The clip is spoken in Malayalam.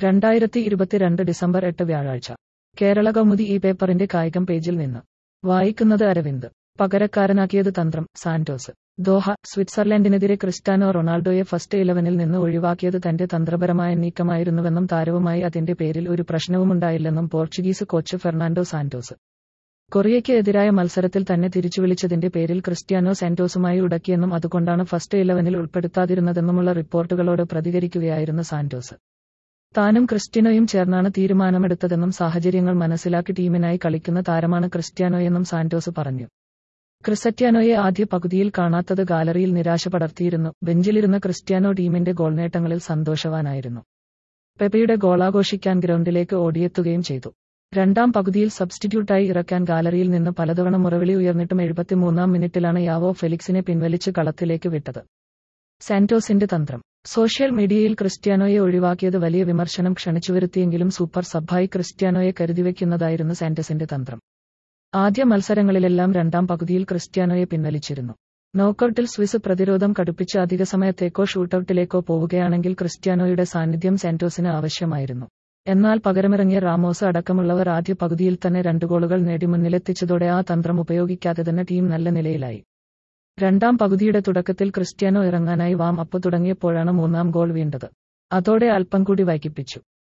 രണ്ടായിരത്തി ഇരുപത്തിരണ്ട് ഡിസംബർ എട്ട് വ്യാഴാഴ്ച കേരള കൗമുദി ഈ പേപ്പറിന്റെ കായികം പേജിൽ നിന്ന് വായിക്കുന്നത് അരവിന്ദ് പകരക്കാരനാക്കിയത് തന്ത്രം സാന്റോസ് ദോഹ സ്വിറ്റ്സർലൻഡിനെതിരെ ക്രിസ്ത്യാനോ റൊണാൾഡോയെ ഫസ്റ്റ് ഇലവനിൽ നിന്ന് ഒഴിവാക്കിയത് തന്റെ തന്ത്രപരമായ നീക്കമായിരുന്നുവെന്നും താരവുമായി അതിന്റെ പേരിൽ ഒരു പ്രശ്നവുമുണ്ടായില്ലെന്നും പോർച്ചുഗീസ് കോച്ച് ഫെർണാണ്ടോ സാന്റോസ് കൊറിയയ്ക്ക് എതിരായ മത്സരത്തിൽ തന്നെ തിരിച്ചുവിളിച്ചതിന്റെ പേരിൽ ക്രിസ്ത്യാനോ സാന്റോസുമായി ഉടക്കിയെന്നും അതുകൊണ്ടാണ് ഫസ്റ്റ് ഇലവനിൽ ഉൾപ്പെടുത്താതിരുന്നതെന്നുമുള്ള റിപ്പോർട്ടുകളോട് പ്രതികരിക്കുകയായിരുന്നു സാന്റോസ് താനും ക്രിസ്ത്യനോയും ചേർന്നാണ് തീരുമാനമെടുത്തതെന്നും സാഹചര്യങ്ങൾ മനസ്സിലാക്കി ടീമിനായി കളിക്കുന്ന താരമാണ് ക്രിസ്ത്യാനോയെന്നും സാന്റോസ് പറഞ്ഞു ക്രിസറ്റ്യാനോയെ ആദ്യ പകുതിയിൽ കാണാത്തത് ഗാലറിയിൽ നിരാശ പടർത്തിയിരുന്നു ബെഞ്ചിലിരുന്ന ക്രിസ്ത്യാനോ ടീമിന്റെ ഗോൾ നേട്ടങ്ങളിൽ സന്തോഷവാനായിരുന്നു പെപയുടെ ഗോളാഘോഷിക്കാൻ ഗ്രൗണ്ടിലേക്ക് ഓടിയെത്തുകയും ചെയ്തു രണ്ടാം പകുതിയിൽ സബ്സ്റ്റിറ്റ്യൂട്ടായി ഇറക്കാൻ ഗാലറിയിൽ നിന്ന് പലതവണ മുറവിളി ഉയർന്നിട്ടും എഴുപത്തിമൂന്നാം മിനിറ്റിലാണ് യാവോ ഫെലിക്സിനെ പിൻവലിച്ച് കളത്തിലേക്ക് വിട്ടത് സാന്റോസിന്റെ തന്ത്രം സോഷ്യൽ മീഡിയയിൽ ക്രിസ്ത്യാനോയെ ഒഴിവാക്കിയത് വലിയ വിമർശനം ക്ഷണിച്ചുവരുത്തിയെങ്കിലും സൂപ്പർ സബ്ബായി ക്രിസ്ത്യാനോയെ കരുതിവെക്കുന്നതായിരുന്നു സാന്റസിന്റെ തന്ത്രം ആദ്യ മത്സരങ്ങളിലെല്ലാം രണ്ടാം പകുതിയിൽ ക്രിസ്ത്യാനോയെ പിൻവലിച്ചിരുന്നു നോക്കൌട്ടിൽ സ്വിസ് പ്രതിരോധം കടുപ്പിച്ച് അധിക സമയത്തേക്കോ ഷൂട്ടൌട്ടിലേക്കോ പോവുകയാണെങ്കിൽ ക്രിസ്ത്യാനോയുടെ സാന്നിധ്യം സാന്റോസിന് ആവശ്യമായിരുന്നു എന്നാൽ പകരമിറങ്ങിയ റാമോസ് അടക്കമുള്ളവർ ആദ്യ പകുതിയിൽ തന്നെ രണ്ട് ഗോളുകൾ നേടി മുന്നിലെത്തിച്ചതോടെ ആ തന്ത്രം ഉപയോഗിക്കാതെ തന്നെ ടീം നല്ല നിലയിലായി രണ്ടാം പകുതിയുടെ തുടക്കത്തിൽ ക്രിസ്ത്യാനോ ഇറങ്ങാനായി വാം അപ്പ് തുടങ്ങിയപ്പോഴാണ് മൂന്നാം ഗോൾ വീണ്ടത് അതോടെ അല്പം കൂടി വൈകിപ്പിച്ചു